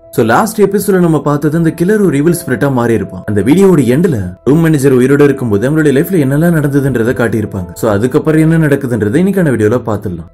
so last எபிசோட நம்ம பார்த்தது அந்த கில்லர் ஒரு ரிவில் ஸ்பிரிட்டா மாறி இருப்பான் அந்த வீடியோட எண்ட்ல ரூம் மேனேஜர் உயிரோட இருக்கும்போது அவங்களுடைய லைஃப்ல என்னெல்லாம் நடந்ததுன்றதை காட்டியிருப்பாங்க சோ அதுக்கப்புறம் என்ன நடக்குதுன்றதை இன்னைக்கான வீடியோல பார்த்துடலாம்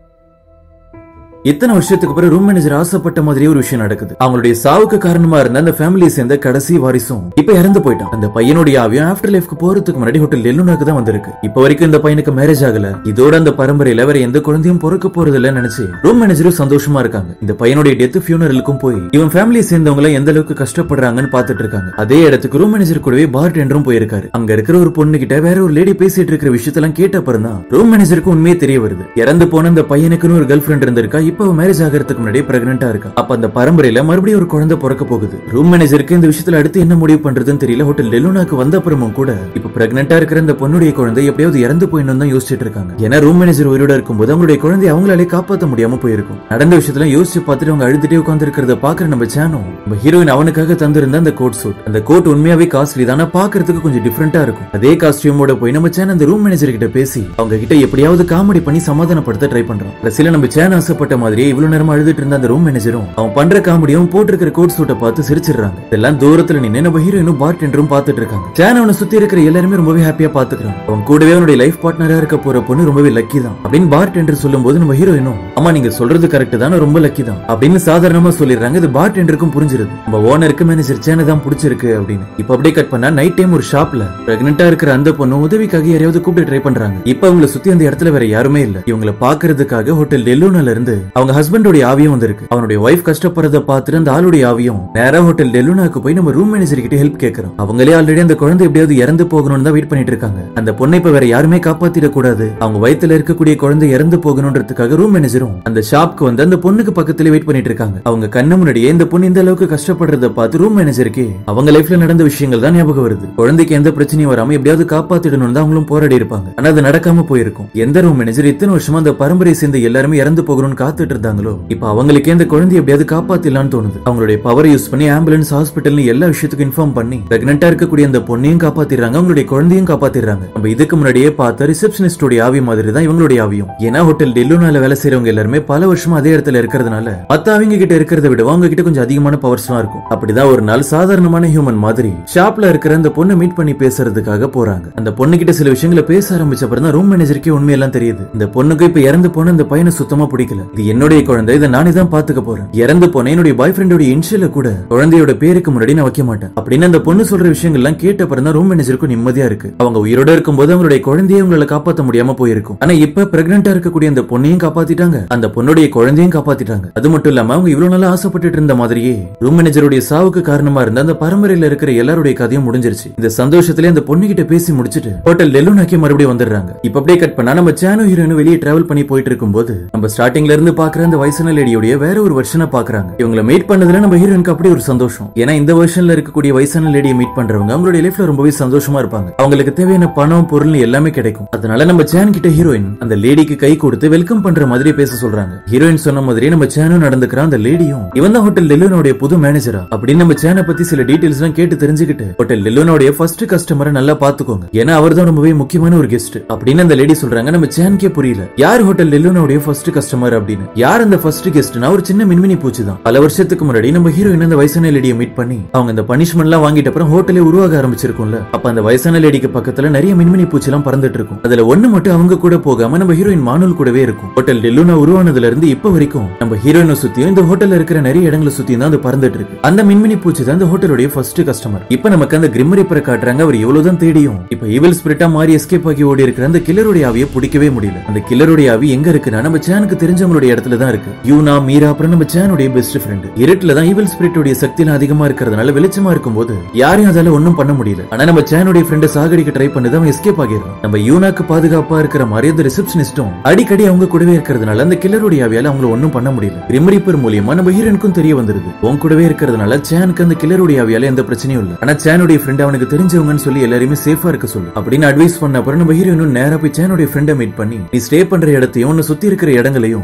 இத்தனை வருஷத்துக்கு அப்புறம் ரூம் மேனேஜர் ஆசைப்பட்ட மாதிரியே ஒரு விஷயம் நடக்குது அவங்களுடைய சாவுக்கு காரணமா இருந்த அந்த ஃபேமிலியை சேர்ந்த கடைசி வாரிசும் இப்ப இறந்து போயிட்டான் அந்த பையனுடைய ஆவியம் ஆஃப்டர் லைஃப்க்கு போறதுக்கு முன்னாடி ஹோட்டல் லெலுனாக்கு தான் வந்திருக்கு இப்ப வரைக்கும் இந்த பையனுக்கு மேரேஜ் ஆகல இதோட அந்த பரம்பரையில வேற எந்த குழந்தையும் பிறக்க போறது இல்லைன்னு நினைச்சு ரூம் மேனேஜரும் சந்தோஷமா இருக்காங்க இந்த பையனுடைய டெத் ஃபியூனரலுக்கும் போய் இவன் ஃபேமிலியை சேர்ந்தவங்க எல்லாம் எந்த அளவுக்கு கஷ்டப்படுறாங்கன்னு பாத்துட்டு இருக்காங்க அதே இடத்துக்கு ரூம் மேனேஜர் கூடவே பார் டெண்டரும் போயிருக்காரு அங்க இருக்கிற ஒரு பொண்ணு கிட்ட வேற ஒரு லேடி பேசிட்டு இருக்கிற விஷயத்தெல்லாம் கேட்ட அப்புறம் தான் ரூம் மேனேஜருக்கு உண்மையே தெரிய வருது இறந்து போன அந்த பையனுக்குன்னு ஒரு கேர்ள் ஃபிரெண்ட் இருந்திருக்கா இப்ப மேரேஜ் ஆகிறதுக்கு முன்னாடி பிரெக்னெண்டா இருக்கா அப்ப அந்த பரம்பரையில மறுபடியும் ஒரு குழந்தை பிறக்க போகுது ரூம் மேனேஜருக்கு இந்த விஷயத்துல அடுத்து என்ன முடிவு பண்றதுன்னு தெரியல ஹோட்டல் லெலுனாக்கு வந்த அப்புறமும் கூட இப்ப பிரெக்னெண்டா இருக்கிற அந்த பொண்ணுடைய குழந்தை எப்படியாவது இறந்து போயிடணும் தான் யோசிச்சுட்டு இருக்காங்க ஏன்னா ரூம் மேனேஜர் உயிரோட இருக்கும்போது அவங்களுடைய குழந்தை அவங்களாலே காப்பாத்த முடியாம போயிருக்கும் நடந்த விஷயத்துல யோசிச்சு பார்த்துட்டு அவங்க அழுதுட்டே உட்கார்ந்து இருக்கிறத பாக்குற நம்ம சேனும் நம்ம ஹீரோயின் அவனுக்காக தந்திருந்த அந்த கோட் சூட் அந்த கோட் உண்மையாவே காஸ்ட்லி தான் ஆனா பாக்குறதுக்கு கொஞ்சம் டிஃப்ரெண்டா இருக்கும் அதே காஸ்டியூமோட போய் நம்ம சேன் அந்த ரூம் மேனேஜர் கிட்ட பேசி அவங்க கிட்ட எப்படியாவது காமெடி பண்ணி சமாதானப்படுத்த ட்ரை பண்றோம் கடைசியில நம்ம சேன் ஆசைப்பட்ட மாதிரியே இவ்வளவு நேரமா அழுதுட்டு இருந்த அந்த ரூம் மேனேஜரும் அவன் பண்ற காமெடியும் போட்டிருக்கிற கோட் சூட்டை பார்த்து சிரிச்சிடுறாங்க இதெல்லாம் தூரத்துல நின்னு நம்ம ஹீரோயினும் பார் டெண்டரும் பார்த்துட்டு இருக்காங்க சேன் அவனை சுத்தி இருக்கிற எல்லாருமே ரொம்பவே ஹாப்பியா பாத்துக்கிறான் அவன் கூடவே அவனுடைய லைஃப் பார்ட்னரா இருக்க போற பொண்ணு ரொம்பவே லக்கி தான் அப்படின்னு பார் டெண்டர் சொல்லும் போது நம்ம ஹீரோயினும் அம்மா நீங்க சொல்றது கரெக்ட் தான் நான் ரொம்ப லக்கி தான் அப்படின்னு சாதாரணமா சொல்லிடுறாங்க இது பார் டெண்டருக்கும் புரிஞ்சிருது நம்ம ஓனருக்கு மேனேஜர் சேனை தான் பிடிச்சிருக்கு அப்படின்னு இப்ப அப்படியே கட் பண்ணா நைட் டைம் ஒரு ஷாப்ல பிரெக்னெண்டா இருக்கிற அந்த பொண்ணு உதவிக்காக யாரையாவது கூப்பிட்டு ட்ரை பண்றாங்க இப்ப அவங்கள சுத்தி அந்த இடத்துல வேற யாருமே இல்ல இவங்கள பாக்குறதுக்காக ஹோட்டல் டெல்லூனால இருந்து அவங்க ஹஸ்பண்டோட ஆவியம் வந்திருக்கு அவனுடைய ஒய்ஃப் கஷ்டப்படுறத பார்த்துட்டு அந்த ஆளுடைய ஆவியம் நேரா ஹோட்டல் டெல்லூனாக்கு போய் நம்ம ரூம் மேனேஜர் கிட்ட ஹெல்ப் கேட்கறோம் அவங்களே ஆல்ரெடி அந்த குழந்தை எப்படியாவது இறந்து போகணும்னு தான் வெயிட் பண்ணிட்டு இருக்காங்க அந்த பொண்ணை இப்ப வேற யாருமே காப்பாத்திட கூடாது அவங்க வயித்துல இருக்கக்கூடிய குழந்தை இறந்து போகணும்ன்றதுக்காக ரூம் மேனேஜரும் அந்த ஷாப்க்கு வந்து அந்த பொண்ணுக்கு பக்கத்துல வெயிட் பண்ணிட்டு இருக்காங்க அவங்க கண்ணு முன்னாடியே இந்த பொண்ணு இந்த அளவுக்கு கஷ்டப்படுறத பார்த்து ரூம் மேனேஜருக்கு அவங்க லைஃப்ல நடந்த விஷயங்கள் தான் ஞாபகம் வருது குழந்தைக்கு எந்த பிரச்சனையும் வராம எப்படியாவது காப்பாத்திடணும் தான் அவங்களும் போராடி இருப்பாங்க ஆனா அது நடக்காம போயிருக்கும் எந்த ரூம் மேனேஜர் இத்தனை வருஷமா அந்த பரம்பரையை சேர்ந்து எல்லாருமே இறந்து போகணும்னு காத்துட்டு இருந்தாங்களோ இப்ப அவங்களுக்கே அந்த குழந்தைய எப்படியாவது காப்பாத்திடலாம்னு தோணுது அவங்களுடைய பவர் யூஸ் பண்ணி ஆம்புலன்ஸ் ஹாஸ்பிட்டல் எல்லா விஷயத்துக்கும் இன்ஃபார்ம் பண்ணி பிரெக்னெண்டா இருக்கக்கூடிய அந்த பொண்ணையும் காப்பாத்திடுறாங்க அவங்களுடைய குழந்தையும் காப்பாத்திடுறாங்க நம்ம இதுக்கு முன்னாடியே பார்த்த ரிசப்ஷனிஸ்டோட ஆவி மாதிரி தான் இவங்களுடைய ஆவியும் ஏன்னா ஹோட்டல் டெல்லுனால வேலை செய்யறவங்க எல்லாருமே பல வருஷமா அதே இடத்துல இருக்கிறதுனால மத்த அவங்க கிட்ட இருக்கிறத விட அவங்க கிட்ட கொஞ்சம் அதிகமான பவர்ஸ் எல்லாம் இருக்கும் அப்படிதான் ஒரு நாள் சாதாரணமான ஹியூமன் மாதிரி ஷாப்ல இருக்கிற அந்த பொண்ணை மீட் பண்ணி பேசுறதுக்காக போறாங்க அந்த பொண்ணு கிட்ட சில விஷயங்களை பேச ஆரம்பிச்ச அப்புறம் தான் ரூம் மேனேஜருக்கே உண்மையெல்லாம் தெரியுது இந்த பொண்ணுக்கு இப்ப இறந்து போன இந்த பையனை சுத்தமா பிடிக்கல இது என்னுடைய குழந்தை இதை நானே தான் பாத்துக்க போறேன் இறந்து போன என்னுடைய பாய் ஃப்ரெண்டோட இன்ஷியல கூட குழந்தையோட பேருக்கு முன்னாடி நான் வைக்க மாட்டேன் அப்படின்னு அந்த பொண்ணு சொல்ற விஷயங்கள் எல்லாம் கேட்ட அப்புறம் தான் ரூம் மேனேஜருக்கும் நிம்மதியா இருக்கு அவங்க உயிரோட இருக்கும்போது அவங்களுடைய குழந்தையை அவங்களால காப்பாத்த முடியாம போயிருக்கும் ஆனா இப்ப பிரெக்னெண்டா இருக்கக்கூடிய அந்த பொண்ணையும் காப்பாத்திட்டாங்க அந்த பொண்ணுடைய குழந்தையும் காப்பாத்திட்டாங்க அது மட்டும் இல்லாம அவங்க இவ்வளவு நாளா ஆசைப்பட்டுட்டு இருந்த மாதிரியே ரூம் மேனேஜருடைய சாவுக்கு காரணமா இருந்த அந்த பரம்பரையில இருக்கிற எல்லாருடைய கதையும் முடிஞ்சிருச்சு இந்த சந்தோஷத்திலே அந்த பொண்ணு கிட்ட பேசி முடிச்சிட்டு ஹோட்டல் டெல்லுனாக்கி மறுபடியும் வந்துடுறாங்க இப்ப அப்படியே கட் பண்ணா நம்ம சேனோ ஹீரோயின் வெளியே டிராவல் பண்ணி போயிட்டு இருக்கும்போது நம்ம ஸ்டார்டிங்ல இருந்து பாக்குற அந்த வயசான லேடியோடைய வேற ஒரு வருஷனை பாக்குறாங்க இவங்கள மீட் பண்ணதுல நம்ம ஹீரோயினுக்கு அப்படி ஒரு சந்தோஷம் ஏன்னா இந்த வருஷன்ல இருக்கக்கூடிய வயசான லேடியை மீட் பண்றவங்க அவங்களுடைய லைஃப்ல ரொம்பவே சந்தோஷமா இருப்பாங்க அவங்களுக்கு தேவையான பணம் பொருள் எல்லாமே கிடைக்கும் அதனால நம்ம சேன் கிட்ட ஹீரோயின் அந்த லேடிக்கு கை கொடுத்து வெல்கம் பண்ற மாதிரி பேச சொல்றாங்க ஹீரோயின் சொன்ன மாதிரியே நம்ம சேனும் நடந்துக்கிற அந்த லேடியும் இவன் தான் ஹோட்டல் டெல்லுனோடைய புது மேனேஜரா அப்படின்னு நம்ம சேனை பத்தி சில டீடைல்ஸ் எல்லாம் கேட்டு தெரிஞ்சுக்கிட்டு ஹோட்டல் டெல்லுனோடைய ஃபர்ஸ்ட் கஸ்டமரை நல்லா பாத்துக்கோங்க ஏன்னா அவர் தான் ரொம்பவே முக்கியமான ஒரு கெஸ்ட் அப்படின்னு அந்த லேடி சொல்றாங்க நம்ம சேனுக்கே புரியல யார் ஹோட்டல் டெல்லுனோடைய ஃபர்ஸ்ட் கஸ்டமர் அப்படின்னு யார் அந்த ஃபர்ஸ்ட் கெஸ்ட்னா ஒரு சின்ன மின்மினி பூச்சி தான் பல வருஷத்துக்கு முன்னாடி நம்ம ஹீரோயின் அந்த வயசான லேடியை மீட் பண்ணி அவங்க அந்த பனிஷ்மெண்ட் எல்லாம் வாங்கிட்ட அப்புறம் ஹோட்டலே உருவாக ஆரம்பிச்சிருக்கும்ல அப்ப அந்த வயசான லேடிக்கு பக்கத்துல நிறைய மின்மினி பூச்சி எல்லாம் பறந்துட்டு இருக்கும் அதுல ஒண்ணு மட்டும் அவங்க கூட போகாம நம்ம ஹீரோயின் மானுல் கூடவே இருக்கும் ஹோட்டல் டெல்லுனா உருவானதுல இருந்து இப்ப வரைக்கும் நம்ம ஹீரோயினை சுத்தியும் இந்த ஹோட்டல்ல இருக்கிற நிறைய இடங்களை சுத்தியும் தான் அது பறந்துட்டு இருக்கு அந்த மின்மினி பூச்சி தான் இந்த ஹோட்டலுடைய ஃபர்ஸ்ட் கஸ்டமர் இப்ப நமக்கு அந்த கிரிம் ரிப்பரை காட்டுறாங்க அவர் எவ்வளவுதான் தேடியும் இப்ப ஈவில் ஸ்பிரிட்டா மாறி எஸ்கேப் ஆகி ஓடி இருக்கிற அந்த கில்லருடைய ஆவியை பிடிக்கவே முடியல அந்த கில்லருடைய ஆவி எங்க இருக்குன்னா நம்ம சேனுக்கு தெரிஞ்சவங்களுடைய இடத்துல தான் இருக்கு யூனா மீரா அப்புறம் நம்ம சேனுடைய பெஸ்ட் ஃப்ரெண்ட் இருட்டுல தான் ஈவில் ஸ்பிரிட்டோடைய சக்தி அதிகமா இருக்கிறதுனால வெளிச்சமா இருக்கும்போது யாரையும் அதால ஒண்ணும் பண்ண முடியல ஆனா நம்ம சேனுடைய ஃப்ரெண்ட் சாகடிக்க ட்ரை பண்ணது அவன் எஸ்கேப் ஆகிடுறான் நம்ம யூனாக்கு பாதுகாப்பா இருக்கிற மாதிரி அந்த ரிசப்ஷனிஸ்டும் அடிக்கடி அவங்க கூடவே இருக்கிறதுனால அந்த கில்லருடைய ஆவியால அவங்கள ஒண்ணும் பண்ண முடியல கிரிம் ரீப்பர் மூலியமா நம்ம ஹீரோனுக்கும் தெரிய வந்துருது உன் கூடவே இருக்கிறதுனால சேனுக்கு அந்த கில்லருடைய ஆவியால எந்த பிரச்சனையும் இல்ல ஆனா சேனுடைய ஃப்ரெண்ட் அவனுக்கு தெரிஞ்சவங்கன்னு சொல்லி எல்லாருமே சேஃபா இருக்க சொல்லு அப்படின்னு அட்வைஸ் பண்ண அப்புறம் நம்ம ஹீரோயினும் நேரா போய் சேனுடைய ஃப்ரெண்டை மீட் பண்ணி நீ ஸ்டே பண்ற இடத்தையும் உன்னை சுத்தி இருக்கிற இடங்களையும் எப்பவுமே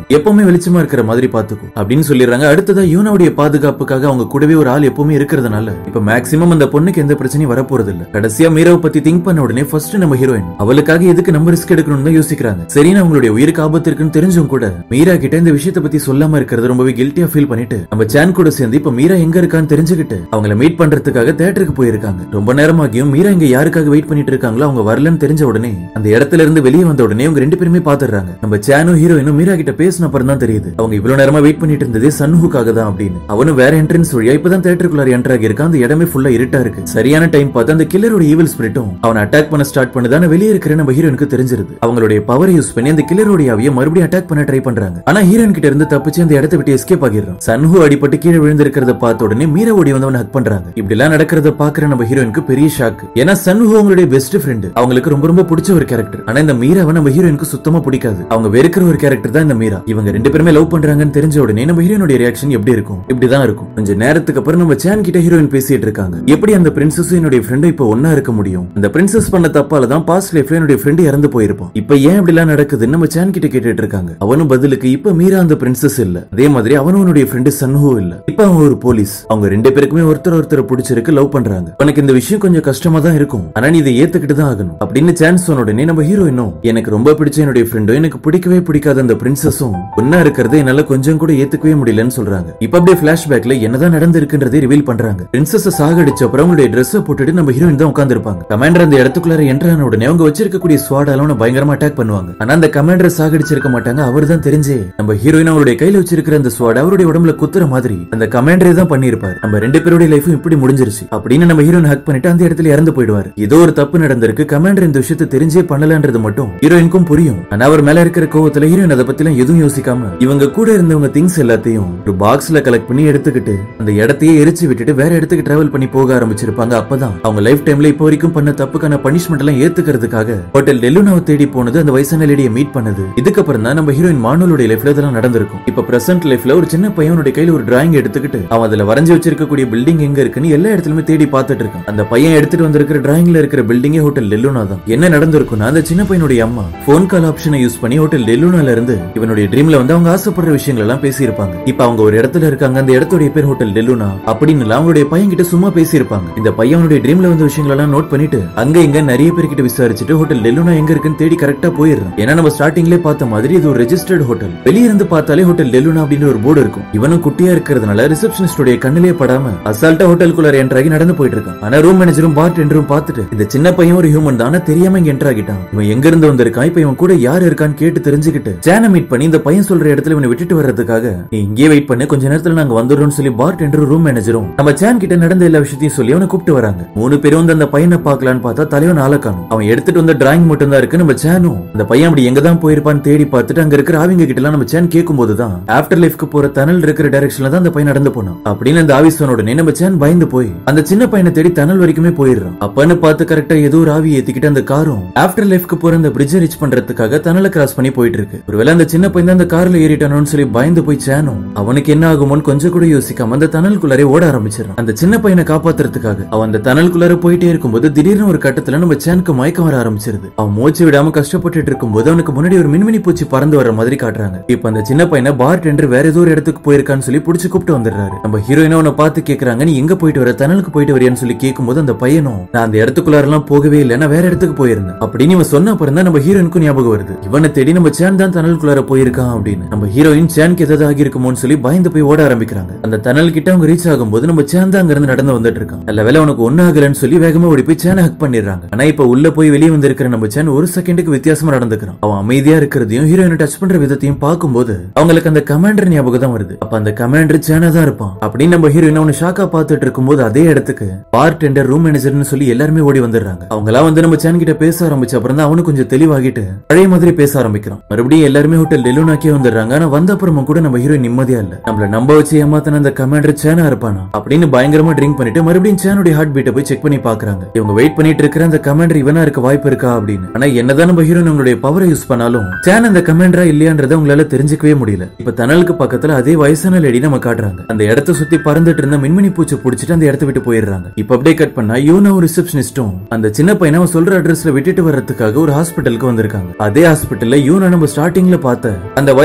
எப்பவுமே வெளிச்சமா இருக்கிற மாதிரி பாத்துக்கும் அப்படின்னு சொல்லிடுறாங்க அடுத்ததா யூனாவுடைய பாதுகாப்புக்காக அவங்க கூடவே ஒரு ஆள் எப்பவுமே இருக்கிறதுனால இப்ப மேக்ஸிமம் அந்த பொண்ணுக்கு எந்த பிரச்சனையும் வரப்போறது இல்ல கடைசியா மீராவை பத்தி திங்க் பண்ண உடனே ஃபர்ஸ்ட் நம்ம ஹீரோயின் அவளுக்காக எதுக்கு நம்ம ரிஸ்க் எடுக்கணும்னு தான் யோசிக்கிறாங்க சரின்னு அவங்களுடைய உயிருக்கு ஆபத்து இருக்குன்னு தெரிஞ்சும் கூட மீரா கிட்ட இந்த விஷயத்தை பத்தி சொல்லாம இருக்கிறது ரொம்பவே கில்ட்டியா ஃபீல் பண்ணிட்டு நம்ம சேன் கூட சேர்ந்து இப்ப மீரா எங்க இருக்கான்னு தெரிஞ்சுக்கிட்டு அவங்கள மீட் பண்றதுக்காக தேட்டருக்கு போயிருக்காங்க ரொம்ப நேரமாகியும் மீரா இங்க யாருக்காக வெயிட் பண்ணிட்டு இருக்காங்களோ அவங்க வரலன்னு தெரிஞ்ச உடனே அந்த இடத்துல இருந்து வெளியே வந்த உடனே அவங்க ரெண்டு பேருமே பாத்துறாங்க நம்ம சேனும் ஹீரோயினும் மீரா கிட்ட பேசின அப்புறம் தான் தெரியுது அவங்க இவ்வளவு நேரமா வெயிட் பண்ணிட்டு இருந்ததே சன்ஹுக்காக தான் அப்படின்னு அவனும் வேற என்ட்ரன்ஸ் வழியா இப்பதான் தேட்டருக்குள்ளார என்டர் ஆகியிருக்கான் அந்த இடமே ஃபுல்லா இருட்டா இருக்கு சரியான டைம் பார்த்து அந்த கில்லரோட ஈவில் ஸ்பிரிட்டும் அவனை அட்டாக் பண்ண ஸ்டார்ட் பண்ணுதான வெளியே இருக்கிற நம்ம ஹீரோனுக்கு தெரிஞ்சிருது அவங்களுடைய பவர் யூஸ் பண்ணி அந்த கில்லரோட ஆவிய மறுபடியும் அட்டாக் பண்ண ட்ரை பண்றாங்க ஆனா ஹீரோயின் கிட்ட இருந்து தப்பிச்சு அந்த இடத்தை விட்டு எஸ்கேப் ஆகிடுறான் சன்ஹு அடிபட்டு கீழே விழுந்திருக்கிறத பார்த்த உடனே மீரா ஓடி வந்து அவனை ஹக் பண்றாங்க இப்படி எல்லாம் நடக்கிறத பாக்குற நம்ம ஹீரோயினுக்கு பெரிய ஷாக் ஏன்னா சன்ஹு அவங்களுடைய பெஸ்ட் ஃப்ரெண்ட் அவங்களுக்கு ரொம்ப ரொம்ப பிடிச்ச ஒரு கேரக்டர் ஆனா இந்த மீராவை நம்ம ஹீரோயினுக்கு சுத்தமா பிடிக்காது அவங்க வெறுக்கிற ஒரு கேரக்டர் தான் இந்த மீரா இவங்க ரெண்டு பேருமே லவ் பண்றாங்கன்னு தெரிஞ்ச உடனே நம்ம ஹீரோனுடைய ரியாக்ஷன் எப்படி இருக்கும் இப்படிதான் இருக்கும் கொஞ்ச நேரத்துக்கு அப்புறம் நம்ம சேன் கிட்ட ஹீரோயின் பேசிட்டு இருக்காங்க எப்படி அந்த பிரின்சஸும் என்னுடைய ஃப்ரெண்டும் இப்ப ஒன்னா இருக்க முடியும் அந்த பிரின்சஸ் பண்ண தப்பால தான் பாஸ்ட் லைஃப்ல என்னுடைய ஃப்ரெண்ட் இறந்து போயிருப்பான் இப்ப ஏன் இப்படி எல்லாம் நடக்குதுன்னு நம்ம சேன் கிட்ட கேட்டுட்டு இருக்காங்க அவனும் பதிலுக்கு இப்ப மீரா அந்த பிரின்சஸ் இல்ல அதே மாதிரி அவனும் அவனுடைய ஃப்ரெண்டு சன்ஹோ இல்ல இப்ப அவன் ஒரு போலீஸ் அவங்க ரெண்டு பேருக்குமே ஒருத்தர் ஒருத்தர் பிடிச்சிருக்கு லவ் பண்றாங்க உனக்கு இந்த விஷயம் கொஞ்சம் கஷ்டமா தான் இருக்கும் ஆனா நீ இதை ஏத்துக்கிட்டு தான் ஆகணும் அப்படின்னு சான்ஸ் சொன்ன உடனே நம்ம ஹீரோயினும் எனக்கு ரொம்ப பிடிச்ச என்னுடைய ஃப்ரெண்டும் எனக்கு பிடிக்கவே பிடிக்காத அந்த பிரின்சஸும் ஒன்னா இருக்கிறது என்னால கொஞ்சம் கூட ஏத்துக்கவே முடியலன்னு சொல்றாங்க இப்ப அப்படியே பிளாஷ்பேக்ல என்னதான் நடந்திருக்குன்றதை ரிவீல் பண்றாங்க பிரின்சஸ் சாகடிச்ச அப்புறம் அவங்களுடைய ட்ரெஸ் போட்டுட்டு நம்ம ஹீரோயின் தான் உட்கார்ந்திருப்பாங்க கமாண்டர் அந்த இடத்துக்குள்ளார என்டர் ஆன உடனே அவங்க வச்சிருக்கக்கூடிய ஸ்வாடால அவனை பயங்கரமா அட்டாக் பண்ணுவாங்க ஆனா அந்த கமாண்டர் சாகடிச்சிருக்க மாட்டாங்க அவர் தான் தெரிஞ்சே நம்ம ஹீரோயின் அவருடைய கையில வச்சிருக்கிற அந்த ஸ்வாட் அவருடைய உடம்புல குத்துற மாதிரி அந்த கமாண்டரே தான் பண்ணிருப்பாரு நம்ம ரெண்டு பேருடைய லைஃபும் இப்படி முடிஞ்சிருச்சு அப்படின்னு நம்ம ஹீரோயின் ஹக் பண்ணிட்டு அந்த இடத்துல இறந்து போயிடுவாரு ஏதோ ஒரு தப்பு நடந்திருக்கு கமாண்டர் இந்த விஷயத்தை தெரிஞ்சே பண்ணலன்றது மட்டும் ஹீரோயினுக்கும் புரியும் ஆனா அவர் மேல இருக்கிற கோவத்துல ஹீரோயின் அதை பத்தி எதுவும் யோசிக்காம இவங்க கூட இருந்தவங்க திங்ஸ் எல்லாத்தையும் ஒரு பாக்ஸ்ல கலெக்ட் பண்ணி எடுத்துக்கிட்டு அந்த இடத்தையே எரிச்சு விட்டுட்டு வேற இடத்துக்கு டிராவல் பண்ணி போக ஆரம்பிச்சிருப்பாங்க அப்பதான் அவங்க லைஃப் டைம்ல இப்போ வரைக்கும் பண்ண தப்புக்கான பனிஷ்மெண்ட் எல்லாம் ஏத்துக்கிறதுக்காக ஹோட்டல் டெல்லுனாவை தேடி போனது அந்த வயசான லேடியை மீட் பண்ணது இதுக்கப்புறம் தான் நம்ம ஹீரோயின் மானுவலுடைய லைஃப்ல இதெல்லாம் நடந்திருக்கும் இப்ப பிரசன்ட் லைஃப்ல ஒரு சின்ன பையனுடைய கையில ஒரு டிராயிங் எடுத்துக்கிட்டு அவன் அதுல வரைஞ்சு வச்சிருக்கக்கூடிய பில்டிங் எங்க இருக்குன்னு எல்லா இடத்துலயுமே தேடி பார்த்துட்டு இருக்கான் அந்த பையன் எடுத்துட்டு வந்திருக்கிற டிராயிங்ல இருக்கிற பில்டிங்கே ஹோட்டல் டெல்லுனா தான் என்ன நடந்திருக்கும்னா அந்த சின்ன பையனுடைய அம்மா போன் கால் ஆப்ஷனை யூஸ் பண்ணி ஹோட்டல் டெல்லுனால இருந்து இவனுடைய ட்ரீம்ல வந்து அவங்க ஆசைப்படுற விஷயங்கள் எல்லாம் பேசியிருப்பாங்க இப்ப அவங்க ஒரு இடத்துல இருக்காங்க அந்த இடத்துடைய பேர் ஹோட்டல் டெல்லுனா அப்படின்னு எல்லாம் அவங்களுடைய பையன் கிட்ட சும்மா பேசியிருப்பாங்க இந்த பையனுடைய ட்ரீம்ல வந்த விஷயங்கள் எல்லாம் நோட் பண்ணிட்டு அங்க இங்க நிறைய பேர் கிட்ட விசாரிச்சுட்டு ஹோட்டல் டெல்லுனா எங்க இருக்குன்னு தேடி கரெக்டா போயிடுறான் ஏன்னா நம்ம ஸ்டார்டிங்ல பார்த்த மாதிரி இது ஒரு ரெஜிஸ்டர்ட் ஹோட்டல் வெளிய இருந்து பார்த்தாலே ஹோட்டல் டெல்லுனா அப்படின்னு ஒரு போர்டு இருக்கும் இவனும் குட்டியா இருக்கிறதுனால ரிசப்ஷனிஸ்டுடைய கண்ணிலே படாம அசால்ட்டா ஹோட்டலுக்குள்ள என்டர் ஆகி நடந்து போயிட்டு இருக்கான் ஆனா ரூம் மேனேஜரும் பார்ட் டெண்டரும் பார்த்துட்டு இந்த சின்ன பையன் ஒரு ஹியூமன் தானே தெரியாம இங்க என்டர் ஆகிட்டான் இவன் எங்க இருந்து வந்திருக்கான் இப்ப இவன் கூட யார் இருக்கான்னு கேட்டு தெரிஞ்சுக்கிட்டு ஜான மீட் பண்ணி இந்த பையன் சொல்ற இடத்துல இவனை விட்டுட்டு வர்றதுக்காக நீ இங்கே வெயிட் பண்ணு கொஞ்ச நேரத்துல நாங்க வந்துடுறோம்னு சொல்லி பார் டெண்டரும் ரூம் மேனேஜரும் நம்ம ஜான் கிட்ட நடந்த எல்லா விஷயத்தையும் சொல்லி அவனை கூப்பிட்டு வராங்க மூணு பேரும் வந்து அந்த பையனை பார்க்கலான்னு பார்த்தா தலைவன் ஆள காணும் அவன் எடுத்துட்டு வந்த டிராயிங் மட்டும் தான் இருக்கு நம்ம சேனும் அந்த பையன் அப்படி எங்க தான் போயிருப்பான்னு தேடி பார்த்துட்டு அங்க இருக்கிற ஆவிங்க கிட்ட எல்லாம் நம்ம சேன் கேட்கும் போதுதான் ஆஃப்டர் லைஃப்க்கு போற தனல் இருக்கிற டைரக்ஷன்ல தான் அந்த பையன் நடந்து போனான் அப்படின்னு அந்த ஆவி சொன்ன உடனே நம்ம சேன் பயந்து போய் அந்த சின்ன பையனை தேடி தனல் வரைக்குமே போயிடுறான் அப்பன்னு பார்த்து கரெக்டா ஏதோ ஒரு ஆவி ஏத்திக்கிட்டு அந்த காரும் ஆஃப்டர் லைஃப்க்கு போற அந்த பிரிட்ஜை ரீச் பண்றதுக்காக தனலை கிராஸ் பண்ணி போயிட்டு இருக்கு ஒருவேளை அந்த சின்ன பையன் தான் அந்த கார்ல ஏறிட்டானோன்னு சொல்லி பயந்து போய் சேனும் அவனுக்கு என்ன ஆகுமோன்னு கொஞ்சம் கூட யோசிக்காம அந்த தனலுக்குள்ளாரே ஓட ஆரம்பிச்சிடறான் அந்த சின்ன பையனை காப்பாத்துறதுக்காக அவன் அந்த தனலுக்குள்ளார போயிட்டே இருக்கும்போது திடீர்னு ஒரு கட்டத்துல நம்ம சேனுக்கு மயக்கம் வர ஆரம்பிச்சிருது அவன் மூச்சு விடாம கஷ்டப்பட்டுட்டு இருக்கும்போது அவனுக்கு முன்னாடி ஒரு மின்மினி பூச்சி பறந்து வர மாதிரி காட்டுறாங்க இப்ப அந்த சின்ன பையனை பார் டெண்டர் வேற ஏதோ ஒரு இடத்துக்கு போயிருக்கான்னு சொல்லி புடிச்சு கூப்பிட்டு வந்துடுறாரு நம்ம ஹீரோயினா அவனை பார்த்து கேக்குறாங்க நீ எங்க போயிட்டு வர தனலுக்கு போயிட்டு வரியான்னு சொல்லி கேட்கும்போது அந்த பையனும் நான் அந்த இடத்துக்குள்ளார எல்லாம் போகவே இல்லை நான் வேற இடத்துக்கு போயிருந்தேன் அப்படின்னு இவன் சொன்ன அப்புறம் தான் நம்ம ஹீரோயினுக்கும் ஞாபகம் வருது இவனை தேடி நம்ம சேன் தான் தனலுக்குள்ளார போயிருக்கான் அப்படின்னு நம்ம ஹீரோயின் சேனுக்கு ஏதாவது ஆகிருக்குமோன்னு சொல்லி பயந்து போய் ஓட ஆரம்பிக்கிறாங்க அந்த தனல் கிட்ட அவங்க ரீச் ஆகும்போது நம்ம சேன் தான் அங்க இருந்து நடந்து வந்துட்டு இருக்கான் நல்ல வேலை உனக்கு ஒண்ணு ஆகலன்னு சொல்லி வேகமா ஓடி போய் சேனை ஹக் பண்ணிடுறாங்க ஆனா இப்ப உள்ள போய் வெளியே வந்திருக்கிற நம்ம சேன் ஒரு செகண்டுக்கு வித்தியாசமா நடந்துக்கிறான் அவன் அமைதியா இருக்கிறதையும் ஹீரோயினை டச் பண்ற விதத்தையும் பார்க்கும்போது அவங்களுக்கு அந்த கமாண்டர் ஞாபகம் தான் வருது அப்ப அந்த கமாண்டர் சேனா தான் இருப்பான் அப்படின்னு நம்ம ஹீரோயின் அவனை ஷாக்கா பார்த்துட்டு இருக்கும்போது அதே இடத்துக்கு பார் டெண்டர் ரூம் மேனேஜர்னு சொல்லி எல்லாருமே ஓடி வந்துடுறாங்க அவங்க எல்லாம் வந்து நம்ம சேன் கிட்ட பேச ஆரம்பிச்ச அப்புறம் தான் அவனு கொஞ்சம் தெளிவாகிட்டு பழைய மாதிரி பேச ஆரம்பிக்கிறான் மறுபடியும் எல்லாருமே ஹோட்டல் டெலுனாக்கே வந்துடுறாங்க ஆனா வந்த அப்புறமா கூட நம்ம ஹீரோயின் நிம்மதியா இல்ல நம்மள நம்ப வச்சு ஏமாத்தின அந்த கமாண்டர் சேனா இருப்பானா அப்படின்னு பயங்கரமா ட்ரிங்க் பண்ணிட்டு மறுபடியும் சேனுடைய ஹார்ட் பீட்டை போய் செக் பண்ணி பாக்குறாங்க இவங்க வெயிட் பண்ணிட்டு இருக்கிற அந்த கமாண்டர் இவனா இருக்க வாய்ப்பு இருக்கா அப்படின்னு ஆனா என்னதான் நம்ம ஹீரோயின் அவங்களுடைய பவரை யூஸ் பண்ணாலும் சேன் அந்த கமாண்டரா இல்லையான்றதை உங்களால தெரிஞ்சுக்கவே முடியல இப்ப தனலுக்கு பக்கத்துல அதே வயசான லேடி நம்ம காட்டுறாங்க அந்த இடத்த சுத்தி பறந்துட்டு இருந்த மின்மினி பூச்சி புடிச்சிட்டு அந்த இடத்த விட்டு போயிடுறாங்க இப்ப அப்படியே கட் பண்ணா யூனா ஒரு ரிசப்ஷனிஸ்டும் அந்த சின்ன பையனை அவன் சொல்ற அட்ரஸ்ல விட்டுட்டு வர்றதுக்காக ஒரு ஹாஸ்பிட்டலுக்கு வந்திருக்காங்க அதே ஹாஸ்பிட்டல்ல யூனா நம்ம ஸ்டார்டிங்ல பார்த்த அந்த வயசு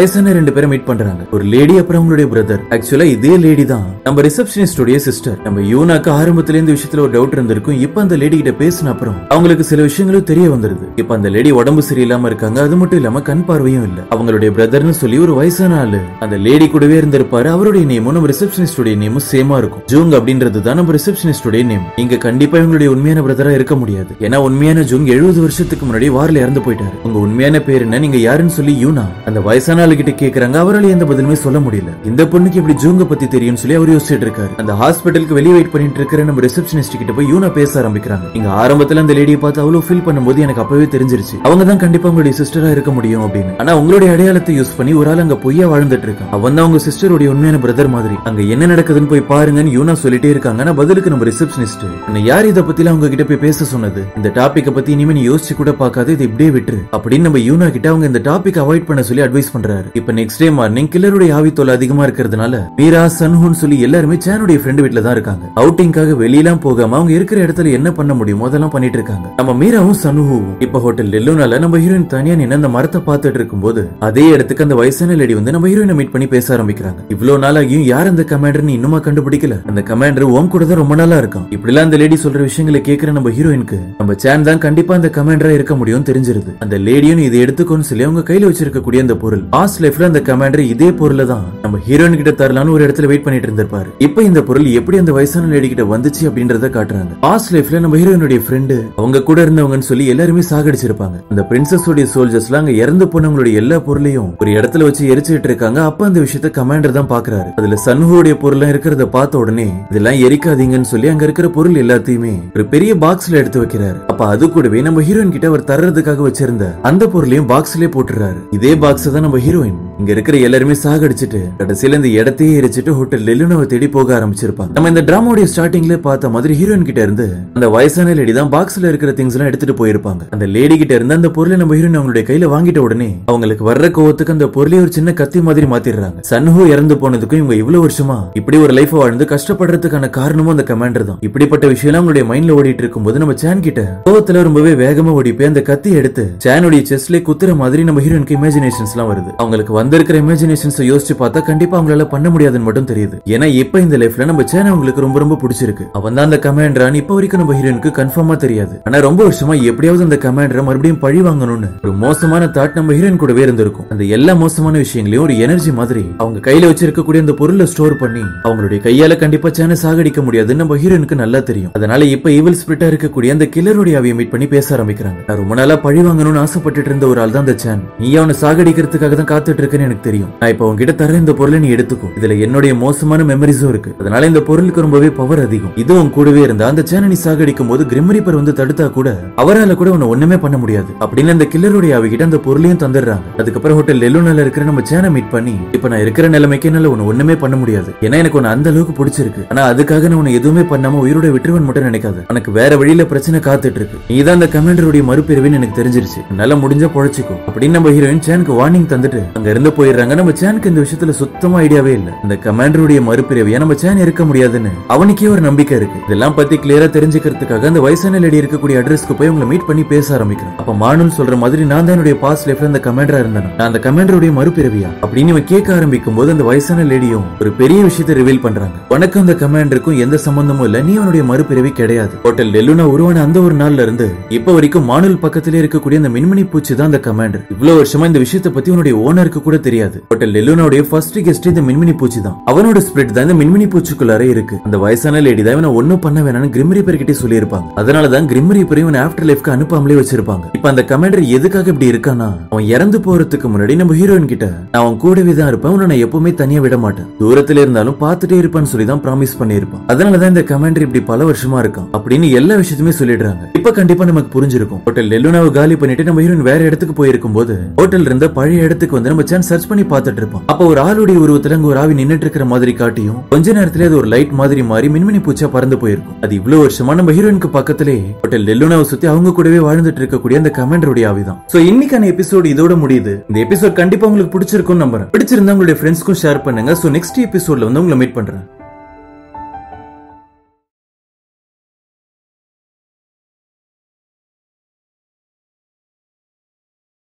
வயசான ரெண்டு பேரை மீட் பண்றாங்க ஒரு லேடி அப்புறம் அவங்களுடைய பிரதர் ஆக்சுவலா இதே லேடி தான் நம்ம ரிசப்ஷனிஸ்டோடைய சிஸ்டர் நம்ம யூனாக்கு ஆரம்பத்துல இந்த விஷயத்துல ஒரு டவுட் இருந்திருக்கும் இப்ப அந்த லேடி கிட்ட பேசின அப்புறம் அவங்களுக்கு சில விஷயங்களும் தெரிய வந்துருது இப்ப அந்த லேடி உடம்பு சரியில்லாம இருக்காங்க அது மட்டும் இல்லாம கண் பார்வையும் இல்ல அவங்களுடைய பிரதர்னு சொல்லி ஒரு வயசான ஆளு அந்த லேடி கூடவே இருந்திருப்பாரு அவருடைய நேமும் நம்ம ரிசப்ஷனிஸ்டோடைய நேமும் சேமா இருக்கும் ஜூங் அப்படின்றது தான் நம்ம ரிசப்ஷனிஸ்டோடைய நேம் இங்க கண்டிப்பா இவங்களுடைய உண்மையான பிரதரா இருக்க முடியாது ஏன்னா உண்மையான ஜூங் எழுபது வருஷத்துக்கு முன்னாடி வார்ல இறந்து போயிட்டாரு உங்க உண்மையான பேர் என்ன நீங்க யாருன்னு சொல்லி யூனா அந்த வயசான ஆளு கிட்ட கேக்குறாங்க அவரால் எந்த பதிலுமே சொல்ல முடியல இந்த பொண்ணுக்கு இப்படி ஜூங்க பத்தி தெரியும்னு சொல்லி அவர் யோசிச்சுட்டு இருக்காரு அந்த ஹாஸ்பிட்டலுக்கு வெளியே வெயிட் பண்ணிட்டு இருக்கிற நம்ம ரிசப்ஷனிஸ்ட் கிட்ட போய் யூனா பேச ஆரம்பிக்கிறாங்க இங்க ஆரம்பத்துல அந்த லேடியை பார்த்து அவ்வளவு ஃபீல் பண்ணும்போது எனக்கு அப்பவே தெரிஞ்சிருச்சு அவங்க தான் கண்டிப்பா உங்களுடைய சிஸ்டரா இருக்க முடியும் அப்படின்னு ஆனா உங்களுடைய அடையாளத்தை யூஸ் பண்ணி ஒரு ஆள் அங்க பொய்யா வாழ்ந்துட்டு இருக்கான் அவன் தான் உங்க சிஸ்டருடைய உண்மையான பிரதர் மாதிரி அங்க என்ன நடக்குதுன்னு போய் பாருங்கன்னு யூனா சொல்லிட்டே இருக்காங்க ஆனா பதிலுக்கு நம்ம ரிசப்ஷனிஸ்ட் உன்னை யார் இத பத்திலாம் அவங்க கிட்ட போய் பேச சொன்னது இந்த டாபிக்க பத்தி இனிமே நீ யோசிச்சு கூட பார்க்காத இதை இப்படியே விட்டுரு அப்படின்னு நம்ம யூனா கிட்ட அவங்க இந்த டாபிக் அவாய்ட் பண்ண சொல்லி அட்வைஸ் பண்றாரு இப்ப நெக்ஸ்ட் டே மார்னிங் கில்லருடைய ஆவித்தோல் அதிகமா இருக்கிறதுனால மீரா சன்ஹூன் சொல்லி எல்லாருமே சேனுடைய ஃப்ரெண்டு வீட்ல தான் இருக்காங்க அவுட்டிங்காக வெளியெல்லாம் போகாம அவங்க இருக்கிற இடத்துல என்ன பண்ண முடியுமோ அதெல்லாம் பண்ணிட்டு இருக்காங்க நம்ம மீராவும் சன்ஹூவும் இப்ப ஹோட்டல் லெல்லுனால நம்ம ஹீரோயின் தனியா நின்று அந்த மரத்தை பார்த்துட்டு இருக்கும்போது அதே இடத்துக்கு அந்த வயசான லேடி வந்து நம்ம ஹீரோயினை மீட் பண்ணி பேச ஆரம்பிக்கிறாங்க இவ்வளவு நாளாகியும் யார் அந்த கமாண்டர்னு இன்னுமா கண்டுபிடிக்கல அந்த கமாண்டர் உன் கூட தான் ரொம்ப நாளா இருக்கான் இப்படிலாம் அந்த லேடி சொல்ற விஷயங்களை கேட்கிற நம்ம ஹீரோயினுக்கு நம்ம சேன் தான் கண்டிப்பா அந்த கமாண்டரா இருக்க முடியும் தெரிஞ்சிருது அந்த லேடியும் இதை எடுத்துக்கோன்னு சொல்லி அவங்க கையில வச்சிருக்கக்கூடிய அந்த பொருள் பாஸ்ட் லைஃப்ல அந்த கமாண்டர் இதே பொருளை தான் நம்ம ஹீரோயின் கிட்ட தரலான்னு ஒரு இடத்துல வெயிட் பண்ணிட்டு இருந்திருப்பாரு இப்போ இந்த பொருள் எப்படி அந்த வயசான லேடி கிட்ட வந்துச்சு அப்படின்றத காட்டுறாங்க பாஸ்ட் லைஃப்ல நம்ம ஹீரோயினுடைய ஃப்ரெண்டு அவங்க கூட இருந்தவங்கன்னு சொல்லி எல்லாருமே சாகடிச்சிருப்பாங்க அந்த பிரின்சஸ் உடைய சோல்ஜர்ஸ்லாம் அங்க இறந்து போனவங்களுடைய எல்லா பொருளையும் ஒரு இடத்துல வச்சு எரிச்சுட்டு இருக்காங்க அப்ப அந்த விஷயத்த கமாண்டர் தான் பாக்குறாரு அதுல சன்ஹுடைய பொருள்லாம் இருக்கிறத பார்த்த உடனே இதெல்லாம் எரிக்காதீங்கன்னு சொல்லி அங்க இருக்கிற பொருள் எல்லாத்தையுமே ஒரு பெரிய பாக்ஸ்ல எடுத்து வைக்கிறாரு அப்ப அது கூடவே நம்ம ஹீரோயின் கிட்ட அவர் தர்றதுக்காக வச்சிருந்த அந்த பொருளையும் பாக்ஸ்லயே போட்டுறாரு இதே பாக்ஸ் தான் நம்ம ஹீரோயின் இங்க இருக்கிற எல்லாருமே சாகடிச்சிட்டு கடைசியில இந்த இடத்தையே எரிச்சிட்டு ஹோட்டல் லெலுனாவை தேடி போக ஆரம்பிச்சிருப்பாங்க நம்ம இந்த டிராமாவுடைய ஸ்டார்டிங்ல பார்த்த மாதிரி ஹீரோயின் கிட்ட இருந்து அந்த வயசான லேடி தான் பாக்ஸ்ல இருக்கிற திங்ஸ் எல்லாம் எடுத்துட்டு போயிருப்பாங்க அந்த லேடி கிட்ட இருந்து அந்த பொருளை நம்ம ஹீரோயின் அவங்களுடைய கையில வாங்கிட்ட உடனே அவங்களுக்கு வர்ற கோவத்துக்கு அந்த பொருளை ஒரு சின்ன கத்தி மாதிரி மாத்திடுறாங்க சன்ஹூ இறந்து போனதுக்கும் இவங்க இவ்வளவு வருஷமா இப்படி ஒரு லைஃப் வாழ்ந்து கஷ்டப்படுறதுக்கான காரணமும் அந்த கமாண்டர் தான் இப்படிப்பட்ட விஷயம் அவங்களுடைய மைண்ட்ல ஓடிட்டு இருக்கும்போது நம்ம சேன் கிட்ட கோவத்துல ரொம்பவே வேகமா ஓடி போய் அந்த கத்தி எடுத்து சேனுடைய செஸ்ட்ல குத்துற மாதிரி நம்ம ஹீரோயினுக்கு இமேஜினேஷன்ஸ் எல்லாம் வருது அவங்களுக்கு வந்திருக்கிற இமேஜினேஷன்ஸ் யோசிச்சு பார்த்தா கண்டிப்பா அவங்களால பண்ண முடியாதுன்னு மட்டும் தெரியுது ஏன்னா இப்ப இந்த லைஃப்ல நம்ம சேனை அவங்களுக்கு ரொம்ப ரொம்ப பிடிச்சிருக்கு அவன் தான் அந்த கமாண்டரான்னு இப்ப வரைக்கும் நம்ம ஹீரோயினுக்கு கன்ஃபார்மா தெரியாது ஆனா ரொம்ப வருஷமா எப்படியாவது அந்த கமாண்டரை மறுபடியும் பழி வாங்கணும்னு ஒரு மோசமான தாட் நம்ம ஹீரோயின் கூடவே இருந்திருக்கும் அந்த எல்லா மோசமான விஷயங்களையும் ஒரு எனர்ஜி மாதிரி அவங்க கையில வச்சிருக்கக்கூடிய அந்த பொருளை ஸ்டோர் பண்ணி அவங்களுடைய கையால கண்டிப்பா சேனை சாகடிக்க முடியாதுன்னு நம்ம ஹீரோயினுக்கு நல்லா தெரியும் அதனால இப்ப ஈவில் ஸ்பிரிட்டா இருக்கக்கூடிய அந்த கில்லருடைய அவையை மீட் பண்ணி பேச ஆரம்பிக்கிறாங்க நான் ரொம்ப நாளா பழி வாங்கணும்னு ஆசைப்பட்டுட்டு இருந்த ஒரு ஆள் தான் அந்த சேன் நீ அவனை சாகடிக்கிறதுக்காக தான் காத்துட்டு இருக்கேன்னு எனக்கு தெரியும் நான் இப்ப உன்கிட்ட தர இந்த பொருளை நீ எடுத்துக்கோ இதுல என்னுடைய மோசமான மெமரிஸும் இருக்கு அதனால இந்த பொருளுக்கு ரொம்பவே பவர் அதிகம் இது உன் கூடவே இருந்தா அந்த சேனை நீ சாகடிக்கும் போது கிரிமரிப்பர் வந்து தடுத்தா கூட அவரால கூட உன்னை ஒண்ணுமே பண்ண முடியாது அப்படின்னு அந்த கில்லருடைய அவைகிட்ட அந்த பொருளையும் தந்துடுறாங்க அதுக்கப்புறம் ஹோட்டல் லெலுனால இருக்கிற நம்ம சேனை மீட் பண்ணி இப்ப நான் இருக்கிற நிலைமைக்கு என்னால உன்னை ஒண்ணுமே பண்ண முடியாது ஏன்னா எனக்கு உன்னை அந்த அளவுக்கு பிடிச்சிருக்கு ஆனா அதுக்காக நான் உன்னை எதுவுமே பண்ணாம உயிரோட விட்டுருவன் மட்டும் நினைக்காத எனக்கு வேற வழியில பிரச்சனை காத்துட்டு இருக்கு நீ தான் அந்த கமாண்டருடைய மறுபிறவின்னு எனக்கு தெரிஞ்சிருச்சு நல்லா முடிஞ்ச பொழைச்சிக்கோ அப்படின்னு நம்ம ஹீரோயின் சேனுக்கு வார்னிங் தந்துட்டு அங்க இருந்து போயிடுறாங்க நம்ம சேனுக்கு இந்த விஷயத்துல சுத்தமா ஐடியாவே இல்ல இந்த கமாண்டருடைய மறுபிறவியா நம்ம சேன் இருக்க முடியாதுன்னு அவனுக்கே ஒரு நம்பிக்கை இருக்கு இதெல்லாம் பத்தி கிளியரா தெரிஞ்சுக்கிறதுக்காக அந்த வயசான லேடி இருக்கக்கூடிய அட்ரஸ்க்கு போய் உங்களை மீட் பண்ணி பேச ஆரம்பிக்கிறேன் அப்ப மானுல் சொல்ற மாதிரி நான் தான் என்னுடைய பாஸ்ட் லைஃப்ல அந்த கமாண்டரா இருந்தேன் நான் அந்த கமாண்டருடைய மறுபிறவியா அப்படின்னு இவன் கேட்க ஆரம்பிக்கும் போது அந்த வயசான லேடியும் ஒரு பெரிய விஷயத்தை ரிவீல் பண்றாங்க உனக்கும் அந்த கமாண்டருக்கும் எந்த சம்பந்தமும் இல்ல நீ அவனுடைய மறுபிறவி கிடையாது ஹோட்டல் டெல்லுனா உருவான அந்த ஒரு நாள்ல இருந்து இப்ப வரைக்கும் மானுல் பக்கத்திலே இருக்கக்கூடிய அந்த மின்மினி பூச்சி தான் அந்த கமாண்டர் இவ்வளவு வருஷமா இந்த விஷயத்தை பத்தி உன்னுடைய ஓனருக்கு கூட தெரியாது ஹோட்டல் டெல்லுனாவுடைய ஃபர்ஸ்ட் கெஸ்ட் இந்த மின்மினி பூச்சி தான் அவனோட ஸ்பிரிட் தான் இந்த மின்மினி பூச்சிக்குள்ளார இருக்கு அந்த வயசான லேடி தான் இவனை ஒண்ணும் பண்ண வேணாம்னு கிரிம் ரீப்பர் கிட்டே சொல்லியிருப்பாங்க அதனாலதான் கிரிம் ரீப்பர் இவன் ஆஃப்டர் லைஃப்க்கு அனுப்பாமலே வச்சிருப்பாங்க இப்ப அந்த கமாண்டர் எதுக்காக இப்படி இருக்கானா அவன் இறந்து போறதுக்கு முன்னாடி நம்ம ஹீரோயின் கிட்ட நான் அவன் கூடவே தான் இருப்பேன் உன்னை நான் எப்பவுமே தனியா விட மாட்டேன் தூரத்துல இருந்தாலும் பார்த்துட்டே இருப்பான்னு சொல்லி தான் ப்ராமிஸ் பண்ணியிருப்பான் அதனாலதான் இந்த கமாண்டர் இப்படி பல வருஷமா இருக்கான் அப்படின்னு எல்லா விஷயத்தையுமே சொல்லிடுறாங்க இப்ப கண்டிப்பா நமக்கு புரிஞ்சிருக்கும் ஹோட்டல் லெலுனாவை காலி பண்ணிட்டு நம்ம ஹீரோயின் வேற இடத்துக்கு போயிருக்கும் போது ஹோட்டல் இருந்த பழைய இடத்துக்கு வந்து நம்ம சேன் சர்ச் பண்ணி பார்த்துட்டு இருப்போம் அப்ப ஒரு ஆளுடைய உருவத்துல அங்க ஒரு ஆவி நின்னுட்டு இருக்கிற மாதிரி காட்டியும் கொஞ்ச நேரத்துல அது ஒரு லைட் மாதிரி மாறி மின்மினி பூச்சா பறந்து போயிருக்கும் அது இவ்வளவு வருஷமா நம்ம ஹீரோயினுக்கு பக்கத்திலே ஹோட்டல் லெலுனாவை சுத்தி அவங்க கூடவே வாழ்ந்துட்டு இருக்கக்கூடிய அந்த கமாண்டருடைய ஆவிதான் சோ இன்னைக்கான எபிசோடு இதோட முடியுது இந்த எபிசோட் கண்டிப்பா உங்களுக்கு பிடிச்சிருக்கும் நம்புறேன் பிடிச்சிருந்தா உங்களுடைய ஃப்ரெண்ட்ஸ்க்கும் ஷேர் பண்ணுங்க சோ நெக்ஸ்ட் எபிசோட்ல வந்து உங்களை மீட் பண்றேன்